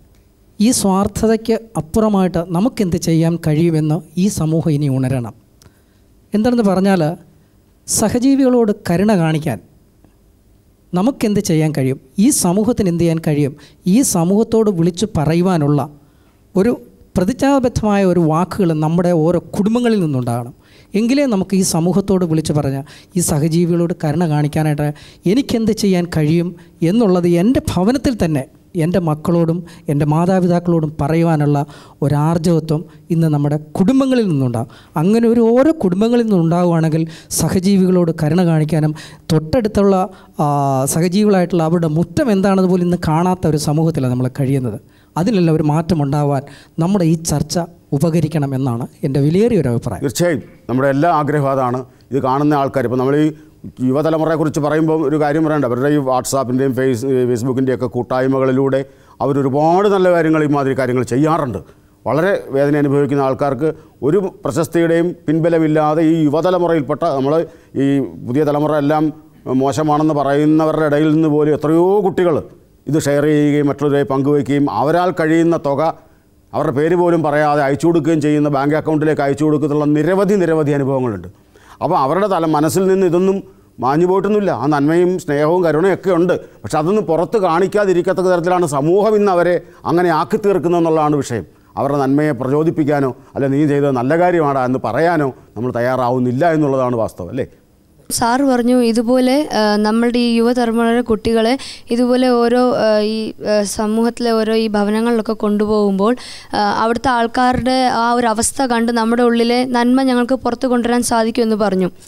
ഈ സ്വാർത്ഥതയ്ക്ക് അപ്പുറമായിട്ട് നമുക്കെന്ത് ചെയ്യാൻ കഴിയുമെന്ന് ഈ സമൂഹം ഇനി ഉണരണം എന്താണെന്ന് പറഞ്ഞാൽ സഹജീവികളോട് കരുണ കാണിക്കാൻ നമുക്കെന്ത് ചെയ്യാൻ കഴിയും ഈ സമൂഹത്തിന് എന്ത് ചെയ്യാൻ കഴിയും ഈ സമൂഹത്തോട് വിളിച്ചു പറയുവാനുള്ള ഒരു പ്രതിജ്ഞാബദ്ധമായ ഒരു വാക്കുകൾ നമ്മുടെ ഓരോ കുടുംബങ്ങളിൽ നിന്നുണ്ടാകണം എങ്കിലേ നമുക്ക് ഈ സമൂഹത്തോട് വിളിച്ചു പറഞ്ഞ ഈ സഹജീവികളോട് കരുണ കാണിക്കാനായിട്ട് എനിക്കെന്ത് ചെയ്യാൻ കഴിയും എന്നുള്ളത് എൻ്റെ ഭവനത്തിൽ തന്നെ എൻ്റെ മക്കളോടും എൻ്റെ മാതാപിതാക്കളോടും പറയുവാനുള്ള ഒരാർജവത്വം ഇന്ന് നമ്മുടെ കുടുംബങ്ങളിൽ നിന്നുണ്ടാകും അങ്ങനെ ഒരു ഓരോ കുടുംബങ്ങളിൽ നിന്നുണ്ടാകുവാണെങ്കിൽ സഹജീവികളോട് കരുണ കാണിക്കാനും തൊട്ടടുത്തുള്ള ആ, സഹജീവികളായിട്ടുള്ള അവരുടെ മുറ്റം എന്താണെന്ന് പോലും ഇന്ന് കാണാത്ത ഒരു സമൂഹത്തിലാണ് നമ്മൾ കഴിയുന്നത് അതിലെല്ലാം ഒരു മാറ്റം ഉണ്ടാവാൻ നമ്മുടെ ഈ ചർച്ച ഉപകരിക്കണം എന്നാണ് എൻ്റെ വിലയേറിയ ഒരു അഭിപ്രായം തീർച്ചയായും നമ്മുടെ എല്ലാ ആഗ്രഹവും അതാണ് ഇത് കാണുന്ന ആൾക്കാർ ഇപ്പോൾ നമ്മൾ ഈ യുവതലമുറയെക്കുറിച്ച് പറയുമ്പോൾ ഒരു കാര്യം പറയണ്ട അവരുടെ ഈ വാട്സാപ്പിൻ്റെയും ഫേസ് ഫേസ്ബുക്കിൻ്റെയും ഒക്കെ കൂട്ടായ്മകളിലൂടെ അവരൊരുപാട് നല്ല കാര്യങ്ങൾ ഈ മാതിരി കാര്യങ്ങൾ ചെയ്യാറുണ്ട് വളരെ വേദന അനുഭവിക്കുന്ന ആൾക്കാർക്ക് ഒരു പ്രശസ്തിയുടെയും പിൻബലമില്ലാതെ ഈ യുവതലമുറയിൽപ്പെട്ട നമ്മൾ ഈ പുതിയ തലമുറ എല്ലാം മോശമാണെന്ന് പറയുന്നവരുടെ ഇടയിൽ നിന്ന് പോലും എത്രയോ കുട്ടികൾ ഇത് ഷെയർ ചെയ്യുകയും മറ്റുള്ളവരെ പങ്കുവയ്ക്കുകയും അവരാൽ കഴിയുന്ന തുക അവരുടെ പേര് പോലും പറയാതെ അയച്ചു കൊടുക്കുകയും ചെയ്യുന്ന ബാങ്ക് അക്കൗണ്ടിലേക്ക് അയച്ചു കൊടുക്കുന്നുള്ള നിരവധി നിരവധി അനുഭവങ്ങളുണ്ട് അപ്പോൾ അവരുടെ തല മനസ്സിൽ നിന്ന് ഇതൊന്നും മാഞ്ഞു പോയിട്ടൊന്നുമില്ല ആ നന്മയും സ്നേഹവും കരുണയും ഒക്കെ ഉണ്ട് പക്ഷെ അതൊന്നും പുറത്ത് കാണിക്കാതിരിക്കത്തക്ക തരത്തിലാണ് സമൂഹം ഇന്ന് അവരെ അങ്ങനെ ആക്കി തീർക്കുന്നതെന്നുള്ളതാണ് വിഷയം അവരുടെ നന്മയെ പ്രചോദിപ്പിക്കാനോ അല്ല നീ ചെയ്തത് നല്ല കാര്യമാടാ എന്ന് പറയാനോ നമ്മൾ തയ്യാറാവുന്നില്ല എന്നുള്ളതാണ് വാസ്തവം അല്ലേ സാറ് പറഞ്ഞു ഇതുപോലെ ആ, നമ്മളുടെ ഈ യുവതലമുറ കുട്ടികളെ ഇതുപോലെ ഓരോ ആ, ഈ ആ, സമൂഹത്തിലെ ഓരോ ഈ ഭവനങ്ങളിലൊക്കെ കൊണ്ടുപോകുമ്പോൾ ആ, അവിടുത്തെ ആൾക്കാരുടെ ആ ഒരു അവസ്ഥ കണ്ട് നമ്മുടെ ഉള്ളിലെ നന്മ ഞങ്ങൾക്ക് പുറത്ത് കൊണ്ടുവരാൻ സാധിക്കുമെന്ന് പറഞ്ഞു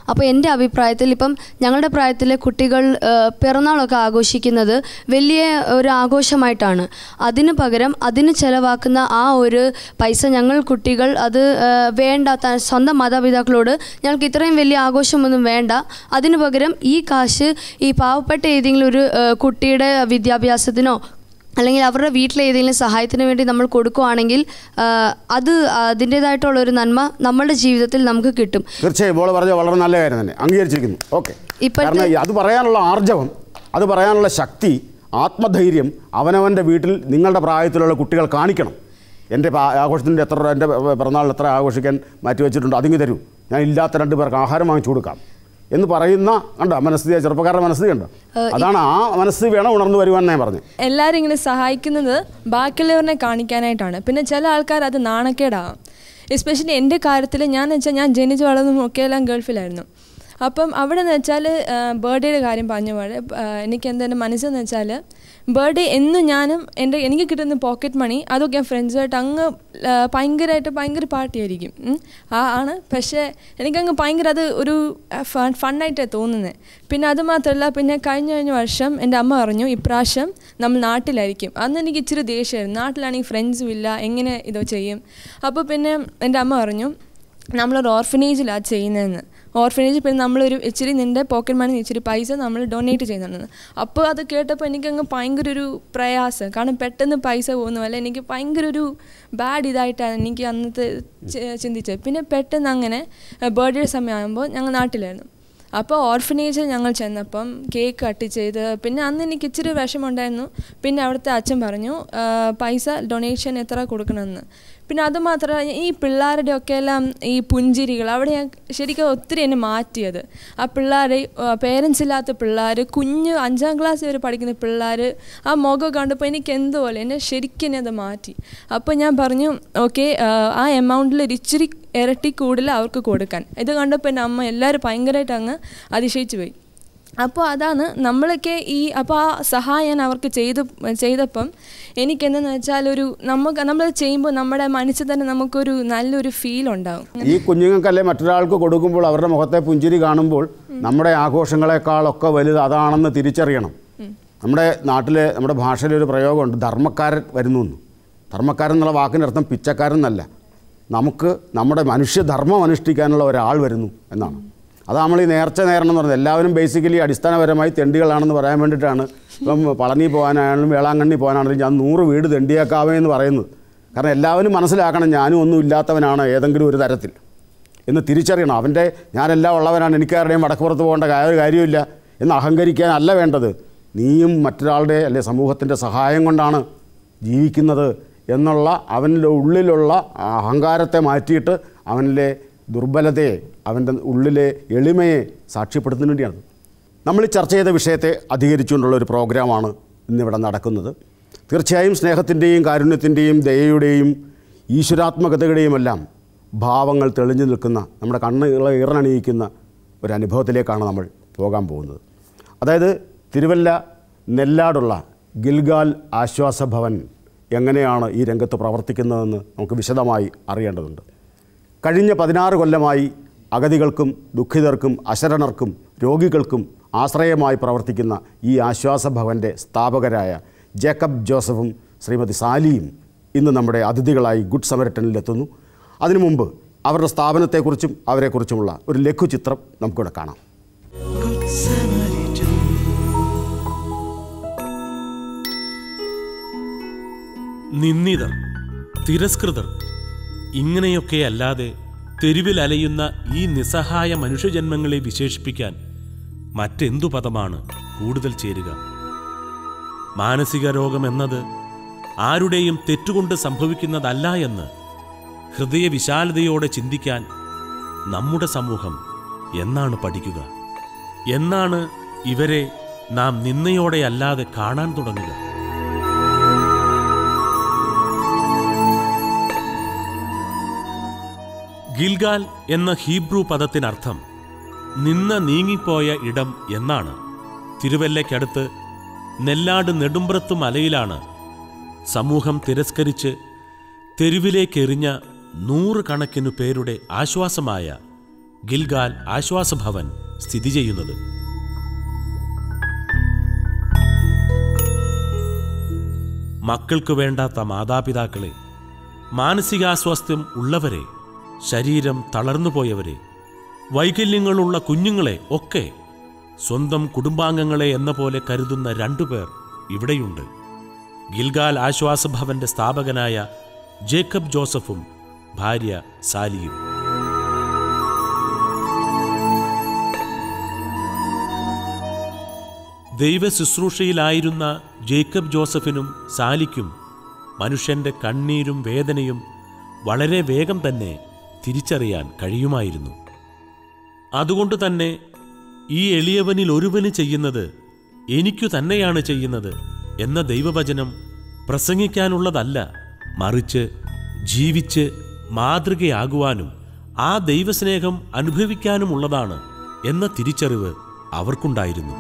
അപ്പോൾ എൻ്റെ അഭിപ്രായത്തിൽ ഇപ്പം ഞങ്ങളുടെ പ്രായത്തിലെ കുട്ടികൾ ആ, പിറന്നാളൊക്കെ ആഘോഷിക്കുന്നത് വലിയ ഒരു ആഘോഷമായിട്ടാണ് അതിന് പകരം അതിന് ചെലവാക്കുന്ന ആ ഒരു പൈസ ഞങ്ങൾ കുട്ടികൾ അത് ആ, വേണ്ട ത- സ്വന്തം മാതാപിതാക്കളോട് ഞങ്ങൾക്ക് ഇത്രയും വലിയ ആഘോഷമൊന്നും വേണ്ട അതിന് പകരം ഈ കാശ് ഈ പാവപ്പെട്ട ഏതെങ്കിലും ഒരു ആ, കുട്ടിയുടെ വിദ്യാഭ്യാസത്തിനോ അല്ലെങ്കിൽ അവരുടെ വീട്ടിലെ ഏതെങ്കിലും സഹായത്തിന് വേണ്ടി നമ്മൾ കൊടുക്കുവാണെങ്കിൽ ആ, അത് അതിൻ്റേതായിട്ടുള്ള ഒരു നന്മ നമ്മളുടെ ജീവിതത്തിൽ നമുക്ക് കിട്ടും തീർച്ചയായും മോള് പറഞ്ഞ വളരെ നല്ല കാര്യം തന്നെ അംഗീകരിച്ചിരിക്കുന്നു ഓക്കെ ഇപ്പോഴത്തെ- കാരണം ഈ അത് പറയാനുള്ള ആർജവം അത് പറയാനുള്ള ശക്തി ആത്മധൈര്യം അവനവൻ്റെ വീട്ടിൽ നിങ്ങളുടെ പ്രായത്തിലുള്ള കുട്ടികൾ കാണിക്കണം എൻ്റെ പാ- ആഘോഷത്തിൻ്റെ എത്ര എൻ്റെ പിറന്നാളിൽ എത്ര ആഘോഷിക്കാൻ മാറ്റി വെച്ചിട്ടുണ്ട് അതിങ്ങ് തരൂ ഞാൻ ഇല്ലാത്ത രണ്ട് പേർക്ക് ആഹാരം വാങ്ങിച്ചു കൊടുക്കാം എന്ന് പറയുന്ന കണ്ടോ മനസ്ഥിതി ചെറുപ്പക്കാരുടെ മനസ്ഥിതി കണ്ടോ അതാണ് ആ മനസ്ഥിതി വേണം ഉണർന്നു വരുവാൻ ഞാൻ പറഞ്ഞു എല്ലാവരും ഇങ്ങനെ സഹായിക്കുന്നത് ബാക്കിയുള്ളവരെ കാണിക്കാനായിട്ടാണ് പിന്നെ ചില ആൾക്കാർ അത് നാണക്കേടാവാം എസ്പെഷ്യലി എൻ്റെ കാര്യത്തിൽ ഞാൻ വെച്ചാൽ ഞാൻ ജനിച്ചു വളർന്നും ഒക്കെ എല്ലാം ഗൾഫിലായിരുന്നു അപ്പം അവിടെ എന്ന് വെച്ചാൽ ബർത്ത്ഡേയുടെ കാര്യം പറഞ്ഞ പോലെ ആ, എനിക്ക് എന്തെൻ്റെ മനസ്സെന്ന് വെച്ചാൽ ബർത്ത്ഡേ എന്നും ഞാനും എൻ്റെ എനിക്ക് കിട്ടുന്ന പോക്കറ്റ് മണി അതൊക്കെ ഞാൻ ഫ്രണ്ട്സുമായിട്ട് അങ്ങ് ആ, ഭയങ്കരമായിട്ട് ഭയങ്കര പാർട്ടിയായിരിക്കും ഉം. ആ ആണ് പക്ഷേ എനിക്കങ്ങ് ഭയങ്കര അത് ഒരു ഫൺ ഫണ്ണായിട്ടാണ് തോന്നുന്നത് പിന്നെ അത് മാത്രമല്ല പിന്നെ കഴിഞ്ഞ കഴിഞ്ഞ വർഷം എൻ്റെ അമ്മ പറഞ്ഞു ഇപ്രാവശ്യം നമ്മൾ നാട്ടിലായിരിക്കും അന്ന് എനിക്ക് ഇച്ചിരി ദേഷ്യമായിരുന്നു നാട്ടിലാണെങ്കിൽ ഫ്രണ്ട്സും ഇല്ല എങ്ങനെ ഇതോ ചെയ്യും അപ്പോൾ പിന്നെ എൻ്റെ അമ്മ പറഞ്ഞു നമ്മളൊരു ഓർഫനേജിലാണ് ചെയ്യുന്നതെന്ന് ഓർഫനേജ് പിന്നെ നമ്മളൊരു ഇച്ചിരി നിൻ്റെ പോക്കറ്റ് മണി ഇച്ചിരി പൈസ നമ്മൾ ഡൊണേറ്റ് ചെയ്യുന്നുണ്ടെന്ന് അപ്പോൾ അത് കേട്ടപ്പോൾ എനിക്കങ്ങ് ഭയങ്കര ഒരു പ്രയാസം കാരണം പെട്ടെന്ന് പൈസ പോകുന്ന പോലെ എനിക്ക് ഭയങ്കര ഒരു ബാഡ് ഇതായിട്ടാണ് എനിക്ക് അന്നത്തെ ചി- ചിന്തിച്ചത് പിന്നെ പെട്ടെന്ന് അങ്ങനെ ബർത്ത്ഡേ സമയമാകുമ്പോൾ ഞങ്ങൾ നാട്ടിലായിരുന്നു അപ്പോൾ ഓർഫനേജിൽ ഞങ്ങൾ ചെന്നപ്പം കേക്ക് കട്ട് ചെയ്ത് പിന്നെ അന്ന് എനിക്ക് ഇച്ചിരി വിഷമമുണ്ടായിരുന്നു പിന്നെ അവിടുത്തെ അച്ഛൻ പറഞ്ഞു "ആ, പൈസ ഡൊണേഷൻ എത്ര കൊടുക്കണമെന്ന് പിന്നെ അതുമാത്രമല്ല ഈ പിള്ളേരുടെ ഒക്കെ എല്ലാം ഈ പുഞ്ചിരികൾ അവിടെ ഞാൻ ശരിക്കും ഒത്തിരി എന്നെ മാറ്റിയത് ആ പിള്ളേർ പേരൻസ് ഇല്ലാത്ത പിള്ളേർ കുഞ്ഞ് അഞ്ചാം ക്ലാസ് വരെ പഠിക്കുന്ന പിള്ളേർ ആ മുഖം കണ്ടപ്പോൾ എനിക്ക് എന്തുപോലെ എന്നെ ശരിക്കും എന്നെ അത് മാറ്റി അപ്പോൾ ഞാൻ പറഞ്ഞു ഓക്കെ ആ എമൗണ്ടിൽ ഒരു ഇച്ചിരി ഇരട്ടി കൂടുതൽ അവർക്ക് കൊടുക്കാൻ ഇത് കണ്ടപ്പോൾ എൻ്റെ അമ്മ എല്ലാവരും ഭയങ്കരമായിട്ട് അങ്ങ് അതിശയിച്ചു പോയി അപ്പോൾ അതാണ് നമ്മളൊക്കെ ഈ അപ്പോൾ ആ സഹായം ഞാൻ അവർക്ക് ചെയ്ത് ചെയ്തപ്പം എനിക്കെന്തെന്ന് വെച്ചാൽ ഒരു നമുക്ക് നമ്മൾ ചെയ്യുമ്പോൾ നമ്മുടെ മനസ്സിൽ തന്നെ നമുക്കൊരു നല്ലൊരു ഫീൽ ഉണ്ടാവും ഈ കുഞ്ഞുങ്ങൾക്കല്ലേ മറ്റൊരാൾക്ക് കൊടുക്കുമ്പോൾ അവരുടെ മുഖത്തെ പുഞ്ചിരി കാണുമ്പോൾ നമ്മുടെ ആഘോഷങ്ങളെക്കാളൊക്കെ വലുത് അതാണെന്ന് തിരിച്ചറിയണം നമ്മുടെ നാട്ടിലെ നമ്മുടെ ഭാഷയിലെ ഒരു പ്രയോഗമുണ്ട് ധർമ്മക്കാരൻ വരുന്നു എന്ന് ധർമ്മക്കാരൻ എന്നുള്ള വാക്കിൻ്റെ അർത്ഥം പിച്ചക്കാരൻ എന്നല്ല നമുക്ക് നമ്മുടെ മനുഷ്യധർമ്മം അനുഷ്ഠിക്കാനുള്ള ഒരാൾ വരുന്നു എന്നാണ് അത് നമ്മൾ ഈ നേർച്ച നേരണം എന്ന് പറയുന്നത് എല്ലാവരും ബേസിക്കലി അടിസ്ഥാനപരമായി തെണ്ടികളാണെന്ന് പറയാൻ വേണ്ടിയിട്ടാണ് ഇപ്പം പളനി പോകാനാണെങ്കിലും വേളാങ്കണ്ണി പോകാനാണെങ്കിലും ഞാൻ നൂറ് വീട് തെണ്ടിയേക്കാവേ എന്ന് പറയുന്നത് കാരണം എല്ലാവരും മനസ്സിലാക്കണം ഞാനും ഒന്നും ഇല്ലാത്തവനാണ് ഏതെങ്കിലും ഒരു തരത്തിൽ എന്ന് തിരിച്ചറിയണം അവൻ്റെ ഞാനെല്ലാം ഉള്ളവനാണ് എനിക്കാരുടെയും വടക്കുപുറത്ത് പോകേണ്ട കാ- കാര്യമില്ല എന്ന് അഹങ്കരിക്കാനല്ല വേണ്ടത് നീയും മറ്റൊരാളുടെ അല്ലെ സമൂഹത്തിൻ്റെ സഹായം കൊണ്ടാണ് ജീവിക്കുന്നത് എന്നുള്ള അവൻ്റെ ഉള്ളിലുള്ള ആ അഹങ്കാരത്തെ മാറ്റിയിട്ട് അവനിലെ ദുർബലതയെ അവൻ്റെ ഉള്ളിലെ എളിമയെ സാക്ഷ്യപ്പെടുത്തുന്നതിന് വേണ്ടിയാണ് നമ്മൾ ഈ ചർച്ച ചെയ്ത വിഷയത്തെ അധികരിച്ചുകൊണ്ടുള്ള ഒരു പ്രോഗ്രാമാണ് ഇന്നിവിടെ നടക്കുന്നത് തീർച്ചയായും സ്നേഹത്തിൻ്റെയും കാരുണ്യത്തിൻ്റെയും ദയയുടെയും ഈശ്വരാത്മകതയുടെയും എല്ലാം ഭാവങ്ങൾ തെളിഞ്ഞു നിൽക്കുന്ന നമ്മുടെ കണ്ണുകളെ ഈറനണിയിക്കുന്ന ഒരു അനുഭവത്തിലേക്കാണ് നമ്മൾ പോകാൻ പോകുന്നത് അതായത് തിരുവല്ല നെല്ലാടുള്ള ഗിൽഗാൽ ആശ്വാസഭവൻ എങ്ങനെയാണ് ഈ രംഗത്ത് പ്രവർത്തിക്കുന്നതെന്ന് നമുക്ക് വിശദമായി അറിയേണ്ടതുണ്ട് കഴിഞ്ഞ പതിനാറ് കൊല്ലമായി അഗതികൾക്കും ദുഃഖിതർക്കും അശരണർക്കും രോഗികൾക്കും ആശ്രയമായി പ്രവർത്തിക്കുന്ന ഈ ആശ്വാസഭവൻ്റെ സ്ഥാപകരായ ജേക്കബ് ജോസഫും ശ്രീമതി സാലിയും ഇന്ന് നമ്മുടെ അതിഥികളായി ഗുഡ് സമരട്ടനിലെത്തുന്നു അതിനു മുമ്പ് അവരുടെ സ്ഥാപനത്തെക്കുറിച്ചും അവരെക്കുറിച്ചുമുള്ള ഒരു ലഘുചിത്രം നമുക്കിവിടെ കാണാം നിന്ദിതർ തിരസ്കൃതർ ഇങ്ങനെയൊക്കെ അല്ലാതെ തെരുവിൽ അലയുന്ന ഈ നിസ്സഹായ മനുഷ്യജന്മങ്ങളെ വിശേഷിപ്പിക്കാൻ മറ്റെന്തു പദമാണ് കൂടുതൽ ചേരുക മാനസിക രോഗം എന്നത് ആരുടെയും തെറ്റുകൊണ്ട് സംഭവിക്കുന്നതല്ല എന്ന് ഹൃദയവിശാലതയോടെ ചിന്തിക്കാൻ നമ്മുടെ സമൂഹം എന്നാണ് പഠിക്കുക എന്നാണ് ഇവരെ നാം നിന്നയോടെയല്ലാതെ കാണാൻ തുടങ്ങുക ഗിൽഗാൽ എന്ന ഹീബ്രു പദത്തിനർത്ഥം നിന്ന് നീങ്ങിപ്പോയ ഇടം എന്നാണ് തിരുവല്ലയ്ക്കടുത്ത് നെല്ലാട് നെടുമ്പ്രത്ത് മലയിലാണ് സമൂഹം തിരസ്കരിച്ച് തെരുവിലേക്കെറിഞ്ഞ നൂറുകണക്കിനു പേരുടെ ആശ്വാസമായ ഗിൽഗാൽ ആശ്വാസഭവൻ സ്ഥിതി ചെയ്യുന്നത് മക്കൾക്ക് വേണ്ടാത്ത മാതാപിതാക്കളെ മാനസികാസ്വാസ്ഥ്യം ഉള്ളവരെ ശരീരം തളർന്നുപോയവരെ വൈകല്യങ്ങളുള്ള കുഞ്ഞുങ്ങളെ ഒക്കെ സ്വന്തം കുടുംബാംഗങ്ങളെ എന്ന പോലെ കരുതുന്ന രണ്ടുപേർ ഇവിടെയുണ്ട് ഗിൽഗാൽ ആശ്വാസഭവന്റെ സ്ഥാപകനായ ജേക്കബ് ജോസഫും ഭാര്യ സാലിയും ദൈവ ശുശ്രൂഷയിലായിരുന്ന ജേക്കബ് ജോസഫിനും സാലിക്കും മനുഷ്യന്റെ കണ്ണീരും വേദനയും വളരെ വേഗം തന്നെ തിരിച്ചറിയാൻ കഴിയുമായിരുന്നു അതുകൊണ്ട് തന്നെ ഈ എളിയവനിൽ ഒരുവന് ചെയ്യുന്നത് എനിക്കു തന്നെയാണ് ചെയ്യുന്നത് എന്ന ദൈവവചനം പ്രസംഗിക്കാനുള്ളതല്ല മറിച്ച് ജീവിച്ച് മാതൃകയാകുവാനും ആ ദൈവസ്നേഹം അനുഭവിക്കാനുമുള്ളതാണ് എന്ന തിരിച്ചറിവ് അവർക്കുണ്ടായിരുന്നു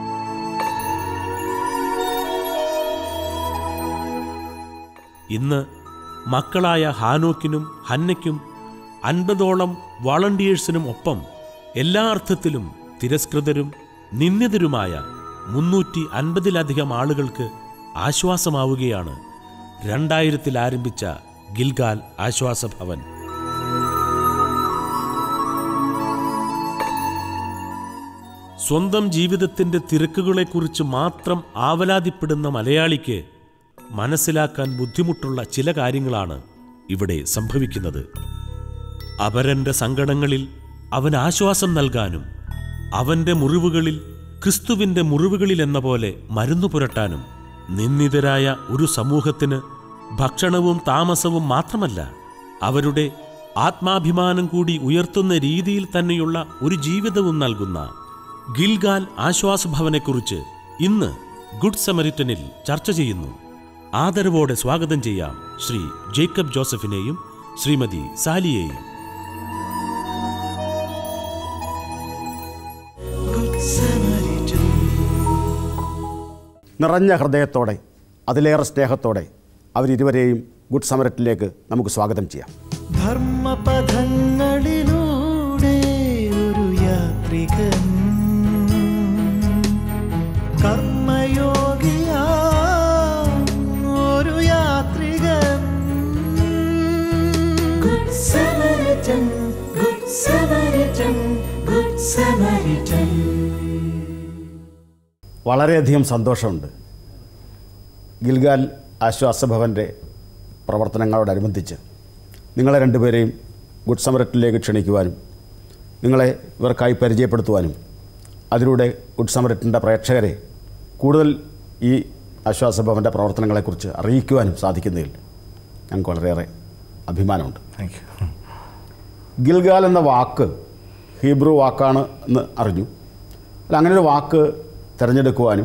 ഇന്ന് മക്കളായ ഹാനോക്കിനും ഹന്നയ്ക്കും അൻപതോളം വളണ്ടിയേഴ്സിനും ഒപ്പം എല്ലാ അർത്ഥത്തിലും തിരസ്കൃതരും നിന്ദിതരുമായ മുന്നൂറ്റി അൻപതിലധികം ആളുകൾക്ക് ആശ്വാസമാവുകയാണ് രണ്ടായിരത്തിൽ ആരംഭിച്ച ഗിൽഗാൽ ആശ്വാസഭവൻ സ്വന്തം ജീവിതത്തിന്റെ തിരക്കുകളെക്കുറിച്ച് മാത്രം ആവലാതിപ്പെടുന്ന മലയാളിക്ക് മനസ്സിലാക്കാൻ ബുദ്ധിമുട്ടുള്ള ചില കാര്യങ്ങളാണ് ഇവിടെ സംഭവിക്കുന്നത് അപരന്റെ സങ്കടങ്ങളിൽ അവൻ ആശ്വാസം നൽകാനും അവന്റെ മുറിവുകളിൽ ക്രിസ്തുവിന്റെ മുറിവുകളിൽ എന്ന പോലെ മരുന്നു പുരട്ടാനും നിന്ദിതരായ ഒരു സമൂഹത്തിന് ഭക്ഷണവും താമസവും മാത്രമല്ല അവരുടെ ആത്മാഭിമാനം കൂടി ഉയർത്തുന്ന രീതിയിൽ തന്നെയുള്ള ഒരു ജീവിതവും നൽകുന്ന ഗിൽഗാൽ ആശ്വാസഭവനെക്കുറിച്ച് ഇന്ന് ഗുഡ് സമരിറ്റനിൽ ചർച്ച ചെയ്യുന്നു ആദരവോടെ സ്വാഗതം ചെയ്യാം ശ്രീ ജേക്കബ് ജോസഫിനെയും ശ്രീമതി സാലിയെയും നിറഞ്ഞ ഹൃദയത്തോടെ അതിലേറെ സ്നേഹത്തോടെ അവരിരുവരെയും ഗുഡ് സമരത്തിലേക്ക് നമുക്ക് സ്വാഗതം ചെയ്യാം ധർമ്മപഥങ്ങളിലൂടെ ഒരു യാത്രികൻ കർമ്മയോഗിയാ ഒരു യാത്രികൻ Good Samaritan, Good Samaritan, Good Samaritan. വളരെയധികം സന്തോഷമുണ്ട് ഗിൽഗാൽ ആശ്വാസഭവൻ്റെ പ്രവർത്തനങ്ങളോടനുബന്ധിച്ച് നിങ്ങളെ രണ്ടുപേരെയും ഗുഡ് സമരത്തിലേക്ക് ക്ഷണിക്കുവാനും നിങ്ങളെ ഇവർക്കായി പരിചയപ്പെടുത്തുവാനും അതിലൂടെ ഗുഡ് സമരത്തിൻ്റെ പ്രേക്ഷകരെ കൂടുതൽ ഈ ആശ്വാസഭവൻ്റെ പ്രവർത്തനങ്ങളെക്കുറിച്ച് അറിയിക്കുവാനും സാധിക്കുന്നതിൽ ഞങ്ങൾക്ക് വളരെയേറെ അഭിമാനമുണ്ട് താങ്ക് യു ഗിൽഗാൽ എന്ന വാക്ക് ഹീബ്രു വാക്കാണ് എന്ന് അറിഞ്ഞു അല്ല അങ്ങനെ ഒരു വാക്ക് തിരഞ്ഞെടുക്കുവാനും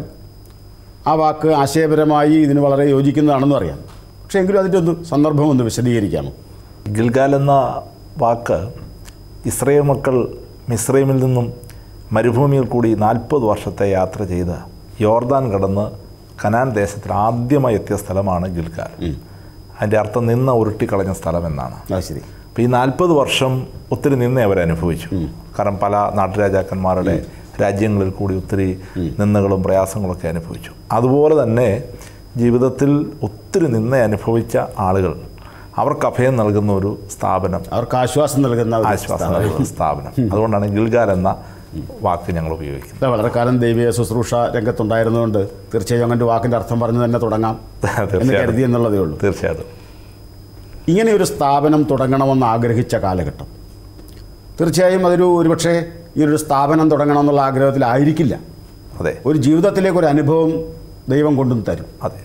ആ വാക്ക് ആശയപരമായി ഇതിന് വളരെ യോജിക്കുന്നതാണെന്നും അറിയാം പക്ഷേ എങ്കിലും അതിൻ്റെ ഒന്ന് സന്ദർഭം ഒന്ന് വിശദീകരിക്കാമോ ഗിൽഗാൽ എന്ന വാക്ക് ഇസ്രയേൽ മക്കൾ മിസ്രൈമിൽ നിന്നും മരുഭൂമിയിൽ കൂടി നാൽപ്പത് വർഷത്തെ യാത്ര ചെയ്ത് യോർദാൻ കടന്ന് കനാൻ ദേശത്തിൽ ആദ്യമായി എത്തിയ സ്ഥലമാണ് ഗിൽഗാൽ അതിൻ്റെ അർത്ഥം നിന്ന് ഉരുട്ടിക്കളഞ്ഞ സ്ഥലം എന്നാണ് ശരി അപ്പോൾ ഈ നാൽപ്പത് വർഷം ഒത്തിരി നിന്നെ അവർ അനുഭവിച്ചു കാരണം പല നാട്ടുരാജാക്കന്മാരുടെ രാജ്യങ്ങളിൽ കൂടി ഒത്തിരി നിന്ദകളും പ്രയാസങ്ങളൊക്കെ അനുഭവിച്ചു അതുപോലെ തന്നെ ജീവിതത്തിൽ ഒത്തിരി നിന്ന അനുഭവിച്ച ആളുകൾ അവർക്ക് അഭയം നൽകുന്ന ഒരു സ്ഥാപനം അവർക്ക് ആശ്വാസം നൽകുന്ന ഒരു ആശ്വാസം സ്ഥാപനം. നൽകുന്ന സ്ഥാപനം അതുകൊണ്ടാണ് ഗിൽഗാൽ എന്ന വാക്ക് ഞങ്ങൾ ഉപയോഗിക്കുന്നത് ഇത് വളരെ കാലം ദൈവീയ ശുശ്രൂഷ രംഗത്തുണ്ടായിരുന്നതുകൊണ്ട് തീർച്ചയായും അങ്ങനെ ഒരു വാക്കിൻ്റെ അർത്ഥം പറഞ്ഞു തന്നെ തുടങ്ങാം എന്ന് കരുതി എന്നുള്ളതേ ഉള്ളൂ തീർച്ചയായിട്ടും ഇങ്ങനെ ഒരു സ്ഥാപനം തുടങ്ങണമെന്ന് ആഗ്രഹിച്ച കാലഘട്ടം തീർച്ചയായും അതൊരു ഒരുപക്ഷെ ഈ ഒരു സ്ഥാപനം തുടങ്ങണമെന്നുള്ള ആഗ്രഹത്തിലായിരിക്കില്ല അതെ ഒരു ജീവിതത്തിലേക്ക് ഒരു അനുഭവം ദൈവം കൊണ്ടും തരും അതെ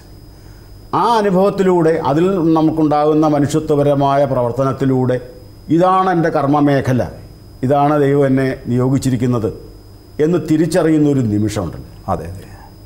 ആ അനുഭവത്തിലൂടെ അതിൽ നമുക്കുണ്ടാകുന്ന മനുഷ്യത്വപരമായ പ്രവർത്തനത്തിലൂടെ ഇതാണ് എൻ്റെ കർമ്മമേഖല ഇതാണ് ദൈവം എന്നെ നിയോഗിച്ചിരിക്കുന്നത് എന്ന് തിരിച്ചറിയുന്ന ഒരു നിമിഷമുണ്ട് അതെ അതെ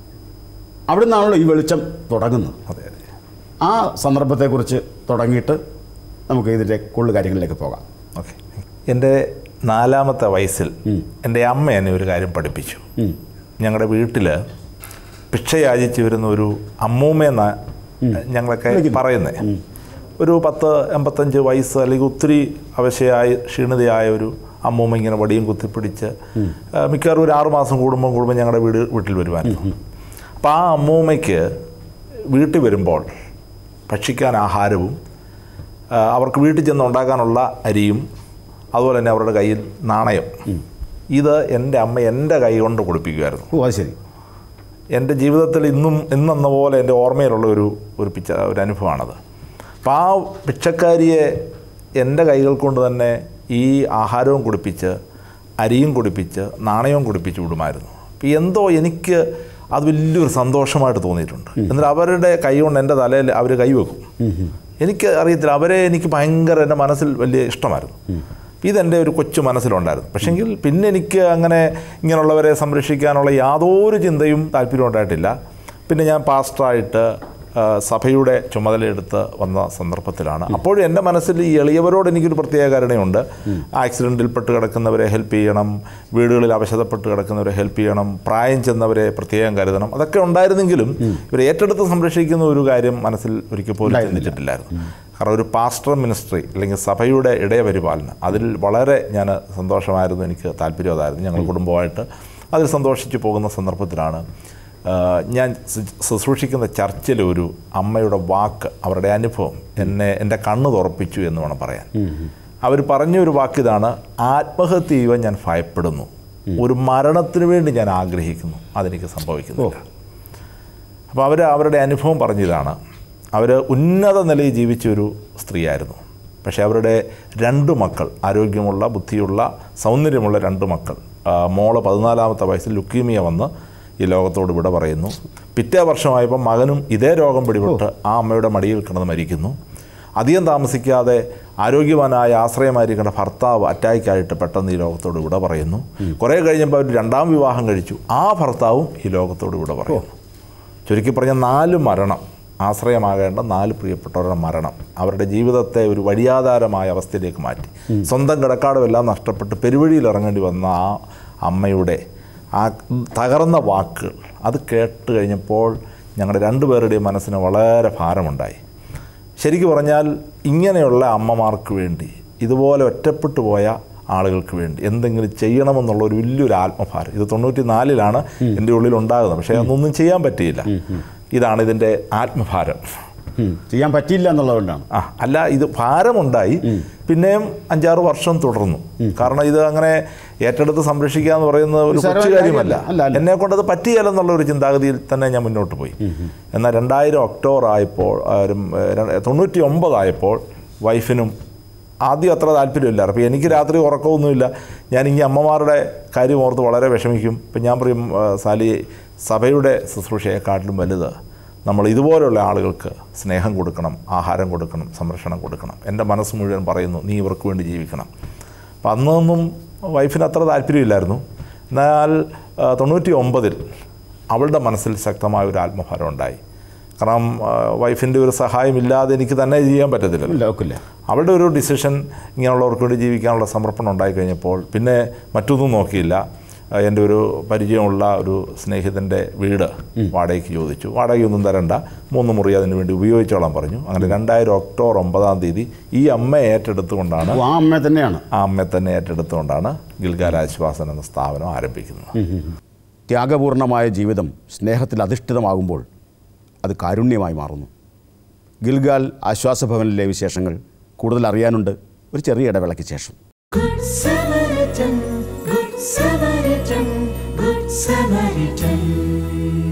അവിടെ നിന്നാണല്ലോ ഈ വെളിച്ചം തുടങ്ങുന്നത് അതെ അതെ ആ സന്ദർഭത്തെക്കുറിച്ച് തുടങ്ങിയിട്ട് നമുക്ക് ഇതിൻ്റെ കൂടുതൽ കാര്യങ്ങളിലേക്ക് പോകാം ഓക്കെ എൻ്റെ നാലാമത്തെ വയസ്സിൽ എൻ്റെ അമ്മ എന്നെ ഒരു കാര്യം പഠിപ്പിച്ചു ഞങ്ങളുടെ വീട്ടിൽ ഭിക്ഷ യാചിച്ച് വരുന്ന ഒരു അമ്മൂമ്മയെന്ന ഞങ്ങളൊക്കെ പറയുന്നത് ഒരു പത്ത് എൺപത്തഞ്ച് വയസ്സ് അല്ലെങ്കിൽ ഒത്തിരി അവശയായ ക്ഷീണിതയായ ഒരു അമ്മൂമ്മ ഇങ്ങനെ വടിയും കുത്തിപ്പിടിച്ച് ആ, മിക്കവാറും ഒരു ആറ് മാസം കൂടുമ്പോൾ കൂടുമ്പോൾ ഞങ്ങളുടെ വീട് വീട്ടിൽ വരുമായിരുന്നു അപ്പോൾ ആ അമ്മൂമ്മയ്ക്ക് വീട്ടിൽ വരുമ്പോൾ ഭക്ഷിക്കാൻ ആഹാരവും ആ, അവർക്ക് വീട്ടിൽ ചെന്ന് ഉണ്ടാക്കാനുള്ള അരിയും അതുപോലെ തന്നെ അവരുടെ കയ്യിൽ നാണയം ഇത് എൻ്റെ അമ്മ എൻ്റെ കൈ കൊണ്ട് കൊടുപ്പിക്കുമായിരുന്നു ഓ അത് ശരി എൻ്റെ ജീവിതത്തിൽ ഇന്നും ഇന്നെന്ന പോലെ എൻ്റെ ഓർമ്മയിലുള്ള ഒരു ഒരു പിച്ച ഒരു അനുഭവമാണത് അപ്പോൾ ആ ഭിക്ഷക്കാരിയെ എൻ്റെ കൈകൾ കൊണ്ട് തന്നെ ഈ ആഹാരവും കുടിപ്പിച്ച് അരിയും കുടിപ്പിച്ച് നാണയവും കുടിപ്പിച്ച് വിടുമായിരുന്നു അപ്പോൾ എന്തോ എനിക്ക് അത് വലിയൊരു സന്തോഷമായിട്ട് തോന്നിയിട്ടുണ്ട് എന്നിട്ട് അവരുടെ കൈ കൊണ്ട് എൻ്റെ തലയിൽ അവർ കൈവെക്കും എനിക്ക് അറിയത്തില്ല അവരെ എനിക്ക് ഭയങ്കര എൻ്റെ മനസ്സിൽ വലിയ ഇഷ്ടമായിരുന്നു ഇതെൻ്റെ ഒരു കൊച്ചു മനസ്സിലുണ്ടായിരുന്നു പക്ഷെങ്കിൽ പിന്നെ എനിക്ക് അങ്ങനെ ഇങ്ങനെയുള്ളവരെ സംരക്ഷിക്കാനുള്ള യാതൊരു ചിന്തയും താല്പര്യം ഉണ്ടായിട്ടില്ല പിന്നെ ഞാൻ പാസ്റ്ററായിട്ട് ആ, സഭയുടെ ചുമതലയെടുത്ത് വന്ന സന്ദർഭത്തിലാണ് അപ്പോഴും എൻ്റെ മനസ്സിൽ ഈ എളിയവരോട് എനിക്കൊരു പ്രത്യേക കരുണയുണ്ട് ആക്സിഡൻറ്റിൽ പെട്ട് കിടക്കുന്നവരെ ഹെൽപ്പ് ചെയ്യണം വീടുകളിൽ അവശതപ്പെട്ട് കിടക്കുന്നവരെ ഹെൽപ്പ് ചെയ്യണം പ്രായം ചെന്നവരെ പ്രത്യേകം കരുതണം അതൊക്കെ ഉണ്ടായിരുന്നെങ്കിലും ഇവരെ ഏറ്റെടുത്ത് സംരക്ഷിക്കുന്ന ഒരു കാര്യം മനസ്സിൽ ഒരിക്കൽ പോലും ചിന്തിച്ചിട്ടില്ലായിരുന്നു കാരണം ഒരു പാസ്റ്റർ മിനിസ്ട്രി അല്ലെങ്കിൽ സഭയുടെ ഇടയപരിപാലനം അതിൽ വളരെ ഞാൻ സന്തോഷമായിരുന്നു എനിക്ക് താല്പര്യം അതായിരുന്നു ഞങ്ങൾ കുടുംബമായിട്ട് അതിൽ സന്തോഷിച്ച് പോകുന്ന സന്ദർഭത്തിലാണ് ആ, ഞാൻ ശു- ശുശ്രൂഷിക്കുന്ന ചർച്ചിൽ ഒരു അമ്മയുടെ വാക്ക് അവരുടെ അനുഭവം എന്നെ എൻ്റെ കണ്ണ് തുറപ്പിച്ചു എന്ന് വേണം പറയാൻ അവർ പറഞ്ഞ ഒരു വാക്ക് ഇതാണ് ആത്മഹത്യ ചെയ്യുവാൻ ഞാൻ ഭയപ്പെടുന്നു ഒരു മരണത്തിന് വേണ്ടി ഞാൻ ആഗ്രഹിക്കുന്നു അതെനിക്ക് സംഭവിക്കുന്നില്ല അപ്പോൾ അവർ അവരുടെ അനുഭവം പറഞ്ഞതാണ് അവർ ഉന്നത നിലയിൽ ജീവിച്ച ഒരു സ്ത്രീയായിരുന്നു പക്ഷേ അവരുടെ രണ്ട് മക്കൾ ആരോഗ്യമുള്ള ബുദ്ധിയുള്ള സൗന്ദര്യമുള്ള രണ്ട് മക്കൾ ആ, മോള് പതിനാലാമത്തെ വയസ്സിൽ ലുക്കീമിയ വന്ന് ഈ ലോകത്തോട് വിട പറയുന്നു പിറ്റേ വർഷമായപ്പോൾ മകനും ഇതേ രോഗം പിടിപെട്ട് ആ അമ്മയുടെ മടിയിൽ കിടന്ന് മരിക്കുന്നു അധികം താമസിക്കാതെ ആരോഗ്യവാനായ ആശ്രയമായിരിക്കേണ്ട ഭർത്താവ് അറ്റാക്കായിട്ട് പെട്ടെന്ന് ഈ ലോകത്തോട് വിട പറയുന്നു കുറേ കഴിഞ്ഞപ്പോൾ അവർ രണ്ടാം വിവാഹം കഴിച്ചു ആ ഭർത്താവും ഈ ലോകത്തോട് വിട പറയുന്നു ചുരുക്കി പറഞ്ഞ നാല് മരണം ആശ്രയമാകേണ്ട നാല് പ്രിയപ്പെട്ടവരുടെ മരണം അവരുടെ ജീവിതത്തെ ഒരു വഴിയാധാരമായ അവസ്ഥയിലേക്ക് മാറ്റി സ്വന്തം കിടക്കാടുമെല്ലാം നഷ്ടപ്പെട്ട് പെരുവഴിയിൽ ഇറങ്ങേണ്ടി വന്ന ആ അമ്മയുടെ ആ തകർന്ന വാക്കുകൾ അത് കേട്ട് കഴിഞ്ഞപ്പോൾ ഞങ്ങളുടെ രണ്ടുപേരുടെയും മനസ്സിന് വളരെ ഭാരമുണ്ടായി ശരിക്കു പറഞ്ഞാൽ ഇങ്ങനെയുള്ള അമ്മമാർക്ക് വേണ്ടി ഇതുപോലെ ഒറ്റപ്പെട്ടു പോയ ആളുകൾക്ക് വേണ്ടി എന്തെങ്കിലും ചെയ്യണമെന്നുള്ള ഒരു വലിയൊരു ആത്മഭാരം ഇത് തൊണ്ണൂറ്റി നാലിലാണ് എൻ്റെ ഉള്ളിൽ ഉണ്ടാകുന്നത് പക്ഷേ അതൊന്നും ചെയ്യാൻ പറ്റിയില്ല ഇതാണ് ഇതിൻ്റെ ആത്മഭാരം ചെയ്യാൻ പറ്റിയില്ല എന്നുള്ളതുകൊണ്ടാണ് ആ അല്ല ഇത് ഭാരമുണ്ടായി പിന്നെയും അഞ്ചാറ് വർഷം തുടർന്നു കാരണം ഇത് അങ്ങനെ ഏറ്റെടുത്ത് സംരക്ഷിക്കുക എന്ന് പറയുന്നത് ഒരു നിസ്സാരമായ കൊച്ചു കാര്യമല്ല കാര്യമല്ല. അല്ല, അല്ല. എന്നെ കൊണ്ട് അത് പറ്റിയല്ലെന്നുള്ള ഒരു ചിന്താഗതിയിൽ തന്നെ ഞാൻ മുന്നോട്ട് പോയി എന്നാൽ രണ്ടായിരം ഒക്ടോബർ ആയപ്പോൾ ആ, ഒരു, ഏ, ര- തൊണ്ണൂറ്റി ഒമ്പതായപ്പോൾ വൈഫിനും ആദ്യം അത്ര താല്പര്യമില്ല അപ്പോൾ എനിക്ക് രാത്രി ഉറക്കമൊന്നുമില്ല ഞാൻ ഈ അമ്മമാരുടെ കാര്യം ഓർത്ത് വളരെ വിഷമിക്കും ഇപ്പം ഞാൻ പറയും ആ, സാലി സഭയുടെ ശുശ്രൂഷയെക്കാട്ടിലും വലുത് നമ്മൾ ഇതുപോലുള്ള ആളുകൾക്ക് സ്നേഹം കൊടുക്കണം ആഹാരം കൊടുക്കണം സംരക്ഷണം കൊടുക്കണം എൻ്റെ മനസ്സ് മുഴുവൻ പറയുന്നു നീ ഇവർക്ക് വേണ്ടി ജീവിക്കണം അപ്പം അന്നൊന്നും വൈഫിന് അത്ര താല്പര്യമില്ലായിരുന്നു എന്നാൽ ആ, തൊണ്ണൂറ്റി ഒമ്പതിൽ അവളുടെ മനസ്സിൽ ശക്തമായ ഒരു ആത്മഭാരം ഉണ്ടായി കാരണം ആ, വൈഫിൻ്റെ ഒരു സഹായമില്ലാതെ എനിക്ക് തന്നെ ചെയ്യാൻ പറ്റത്തില്ലല്ലോ ഒക്കില്ല അവളുടെ ഒരു ഡിസിഷൻ ഇങ്ങനെയുള്ളവർക്ക് വേണ്ടി ജീവിക്കാനുള്ള സമർപ്പണം ഉണ്ടായി കഴിഞ്ഞപ്പോൾ പിന്നെ മറ്റൊന്നും നോക്കിയില്ല ആ, എൻ്റെ ഒരു പരിചയമുള്ള ഒരു സ്നേഹിതൻ്റെ വീട് വാടകയ്ക്ക് ചോദിച്ചു വാടകയൊന്നും തരണ്ട മൂന്ന് മുറി അതിന് വേണ്ടി ഉപയോഗിച്ചോളാൻ പറഞ്ഞു അങ്ങനെ രണ്ടായിരം ഒക്ടോബർ ഒമ്പതാം തീയതി ഈ അമ്മ ഏറ്റെടുത്തുകൊണ്ടാണ് ആ അമ്മ തന്നെയാണ് ആ അമ്മയെ തന്നെ ഏറ്റെടുത്തുകൊണ്ടാണ് ഗിൽഗാൽ ആശ്വാസൻ എന്ന സ്ഥാപനം ആരംഭിക്കുന്നത് ത്യാഗപൂർണമായ ജീവിതം സ്നേഹത്തിൽ അധിഷ്ഠിതമാകുമ്പോൾ അത് കാരുണ്യമായി മാറുന്നു ഗിൽഗാൽ ആശ്വാസഭവനിലെ വിശേഷങ്ങൾ കൂടുതൽ അറിയാനുണ്ട് ഒരു ചെറിയ ഇടവേളയ്ക്ക് ശേഷം Good Samaritan, Good Samaritan, Good Samaritan.